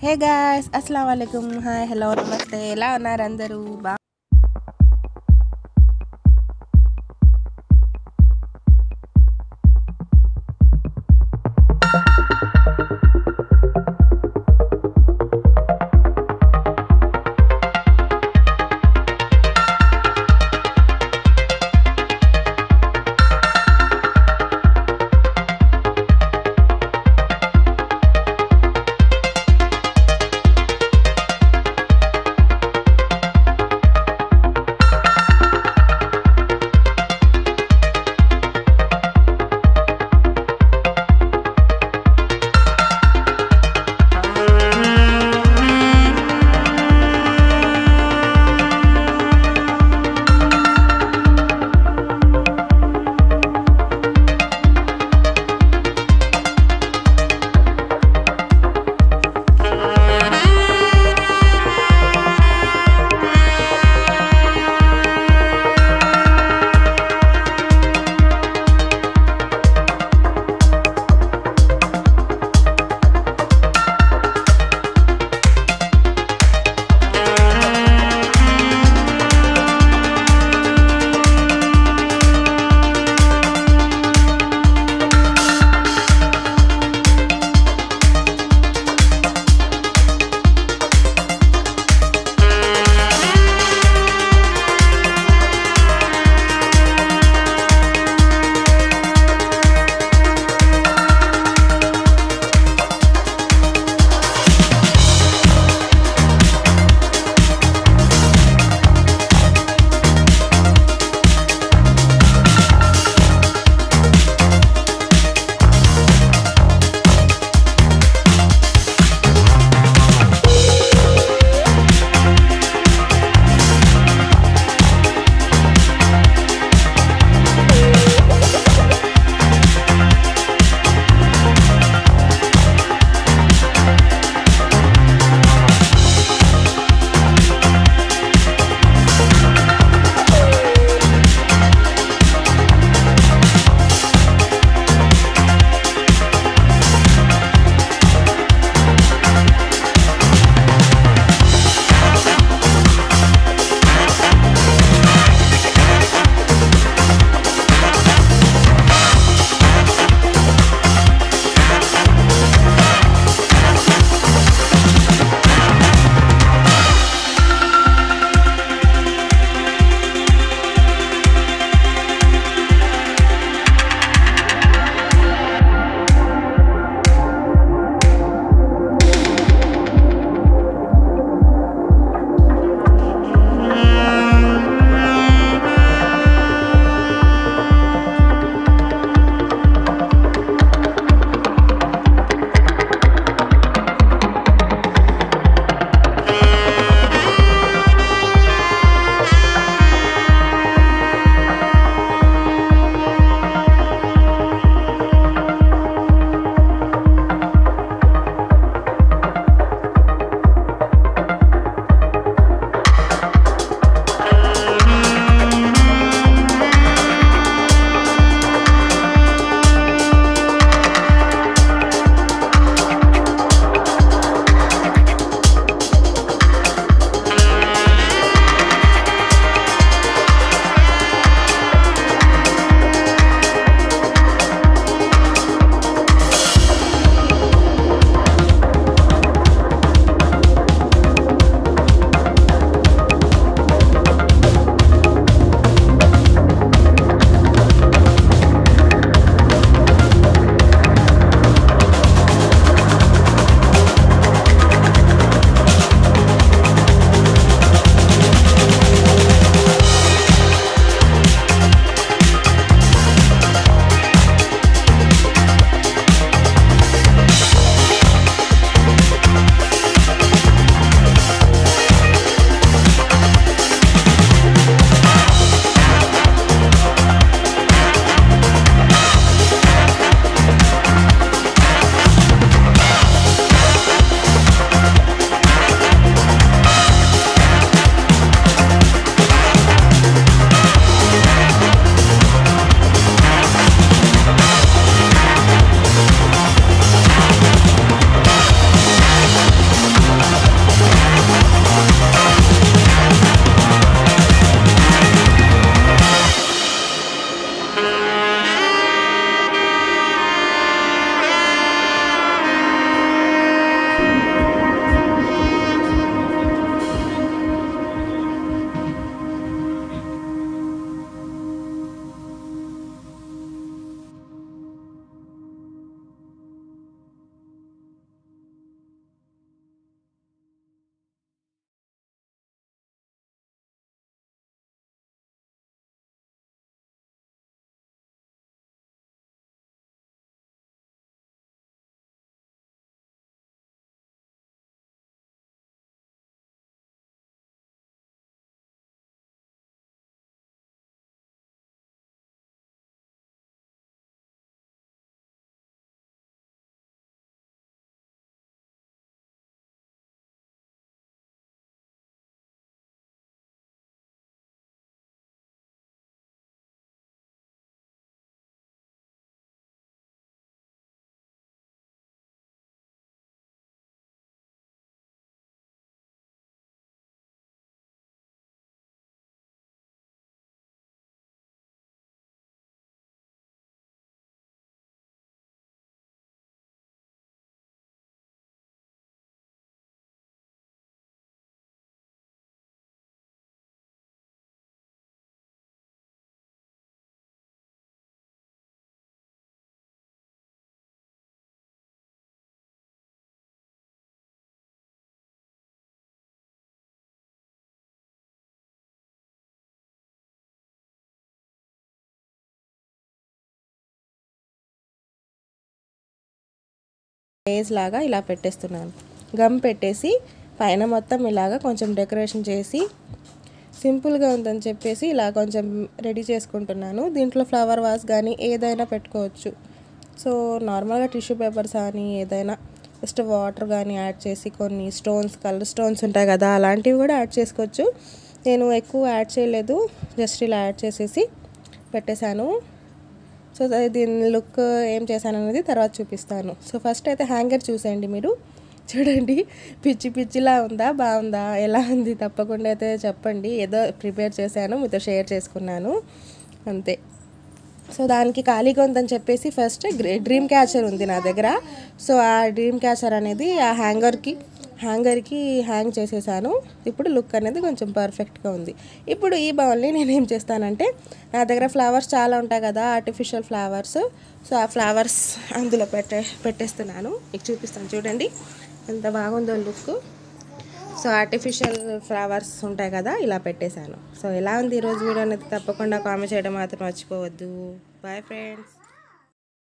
hey guys అస్సలం వాలేకుమ్ hi hello నమస్తే ఎలా ఉన్నారు అందరూ బా లేస్ లాగా ఇలా పెట్టేస్తున్నాను గమ్ పెట్టేసి పైన మొత్తం ఇలాగా కొంచెం డెకరేషన్ చేసి సింపుల్గా ఉందని చెప్పేసి ఇలా కొంచెం రెడీ చేసుకుంటున్నాను దీంట్లో ఫ్లవర్ వాస్ కానీ ఏదైనా పెట్టుకోవచ్చు సో నార్మల్గా టిష్యూ పేపర్స్ కానీ ఏదైనా జస్ట్ వాటర్ కానీ యాడ్ చేసి కొన్ని స్టోన్స్ కలర్ స్టోన్స్ ఉంటాయి కదా అలాంటివి కూడా యాడ్ చేసుకోవచ్చు నేను ఎక్కువ యాడ్ చేయలేదు జస్ట్ ఇలా యాడ్ చేసేసి పెట్టేశాను సో ద- దీని లుక్ ఏం చేశాను అనేది తర్వాత చూపిస్తాను సో ఫస్ట్ అయితే హ్యాంగర్ చూసేయండి మీరు చూడండి పిచ్చి పిచ్చిలా ఉందా బాగుందా ఎలా ఉంది తప్పకుండా అయితే చెప్పండి ఏదో ప్రిపేర్ చేశాను మీతో షేర్ చేసుకున్నాను అంతే సో దానికి ఖాళీగా ఉందని చెప్పేసి ఫస్ట్ డ్రీమ్ క్యాచర్ ఉంది నా దగ్గర సో ఆ డ్రీమ్ క్యాచర్ అనేది ఆ హ్యాంగర్కి హ్యాంగర్కి హ్యాంగ్ చేసేసాను ఇప్పుడు లుక్ అనేది కొంచెం పర్ఫెక్ట్గా ఉంది ఇప్పుడు ఈ బౌల్ని నేను ఏం చేస్తానంటే నా దగ్గర ఫ్లవర్స్ చాలా ఉంటాయి కదా ఆర్టిఫిషియల్ ఫ్లవర్స్ సో ఆ ఫ్లవర్స్ అందులో పెట్టే పెట్టేస్తున్నాను మీకు చూపిస్తాను చూడండి ఎంత బాగుందో లుక్ సో ఆర్టిఫిషియల్ ఫ్లవర్స్ ఉంటాయి కదా ఇలా పెట్టేశాను సో ఎలా ఉంది ఈరోజు వీడియో అనేది తప్పకుండా కామెంట్ చేయడం మాత్రం మర్చిపోవద్దు బాయ్ ఫ్రెండ్స్